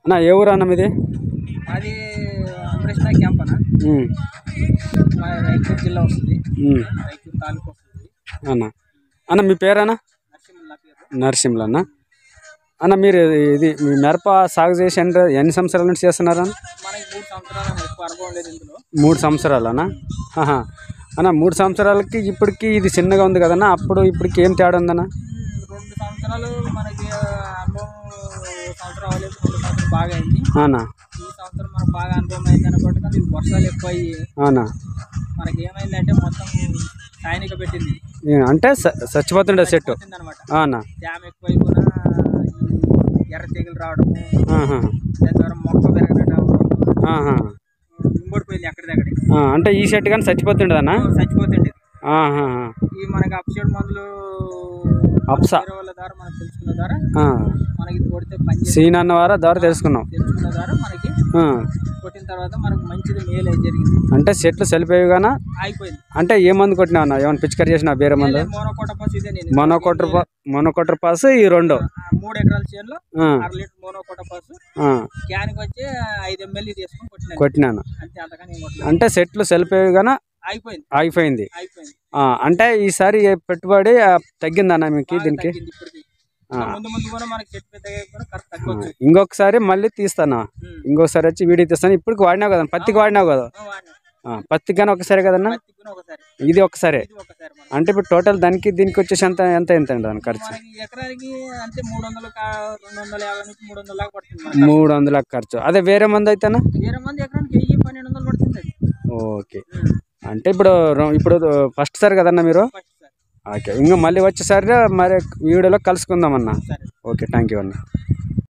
అన్న ఏ ఊరు అన్న మీది అది అమృష్ణ క్యాంప్ అన్న ఉమ్, మా రైతూరు జిల్లా వస్తుంది ఉమ్, రైతూరు తాలూకు వస్తుంది అన్న అన్న మీ పేరన్నా నరసింహ పేరు నరసింహులు అన్న అన్న మీరు ఇది మీ మిరప సాగు చేసి ఎన్ని ఎన్ని సంవత్సరాల నుంచి చేస్తున్నారా మనకి మూడు సంవత్సరాలు అన్న, ఎక్కువ అనుభవం లేదు ఇందులో మూడు సంవత్సరాలనా ఆహా. అన్న మూడు సంవత్సరాలకి ఇప్పటికి ఇది చిన్నగా ఉంది కదన్నా అప్పుడు ఇప్పటికి ఏం తేడా ఉందన్న ఉమ్, రెండు సంవత్సరాలు మనకి ఆ, అనుభవం సంవత్సరం అవ్వలేదు రెండు సంవత్సరాలు బాగా అయింది అవునా ఈ సంవత్సరం మనకు బాగా అనుభవం అయింది అనుకోండి కానీ ఈ వర్షాలు ఎక్కువ అయ్యి అవునా మనకి ఏమైందంటే మొత్తం సాయనిక పెట్టింది ఏ, అంటే స- చచ్చిపోతుండే చెట్టు అనమాట అవునా డ్యామ్ ఎక్కువైపోయినా ఈ ఎర్ర తెగులు రావడము ఆహా. దాని ద్వారా మొక్క పెరగడం ఆహా. ఇంబడిపోయింది ఎక్కడిదక్కడికి ఆ, అంటే ఈ చెట్టు కానీ చచ్చిపోతుండదన్నా చచ్చిపోతుంది ఆహా. ఈ మనకి అప్సైడ్ మందులు అప్స. వేరే వాళ్ళ ద్వారా మనం తెలుసుకున్న ద్వారా ఆ. మనకి ఇది కొడితే పని చేసి సీన్ అన్న వారా ద్వారా తెలుసుకున్నాం తెలుసుకున్న ద్వారా మనకి ఆ. కొట్టిన తర్వాత మనకు మంచిది మేలు అయితే జరిగింది అంటే చెట్లు చనిపోయిగానా ఆగిపోయింది అంటే ఏ మందు కొట్టినావు అన్న ఏమైనా పిచికారి చేసిన వేరే మందు మోనోకోట పాస్ ఇదే నేను మొనోకొట్ర పా మొనోకొట్ర పాస్ ఈ రెండు ఆ, మూడు ఎకరాల చేనులో ఆ, అర లీటర్ మోనోకోట పాస్ ఆ, క్యాన్కి వచ్చి ఐదు ఎంఎల్ఏ తీసుకొని కొట్టినాను కొట్టినాను అంతే అంతగా నేను కొట్టలేదు అంటే చెట్లు చనిపోయిగానా అయిపోయింది ఆగిపోయింది అయిపోయింది ఆ, అంటే ఈసారి ఏ పెట్టుబడి ఆ, తగ్గిందన్న మీకు బాగా దీనికి తగ్గింది ఇప్పటికి ఆ. ఇంకా ముందు ముందు కూడా మనకి చెట్టు పెద్దగా కూడా ఖర్చు ఆ, తగ్గవచ్చు ఇంకొకసారి మళ్ళీ తీస్తాను ఉమ్. ఇంకొకసారి వచ్చి వీడియో తీస్తాను ఇప్పటికి వాడినావు కదా పత్తికి వాడినావు కదా ఆ, వాడినా. ఆ, పత్తికి కానీ ఒకసారి కదన్నా పత్తికి కూడా ఒకసారి ఇది ఒకసారి ఇది ఒకసారి మనకి. అంటే ఇప్పుడు టోటల్ దానికి దీనికి వచ్చేసి ఎంత ఎంత ఎంత అండి దాని ఖర్చు మనకి ఎకరానికి అంటే మూడు వందలు కా- రెండు వందల యాభై నుంచి మూడు వందల దాకా పడుతుంది మనకి. మూడు వందల ఖర్చు అదే వేరే మంది అయితేనా వేరే మంది ఎకరానికి వెయ్యి పన్నెండు వందలు పడుతుంది అది. ఓకే అంటే ఇప్పుడు రొ- ఇప్పుడు ఫస్ట్ సారి కదన్నా మీరు ఫస్ట్ సార్ ఓకే ఇంకా మళ్ళీ వచ్చేసారి మరి వీడియోలో కలుసుకుందాం అన్న సరే ఓకే థ్యాంక్ యూ అన్న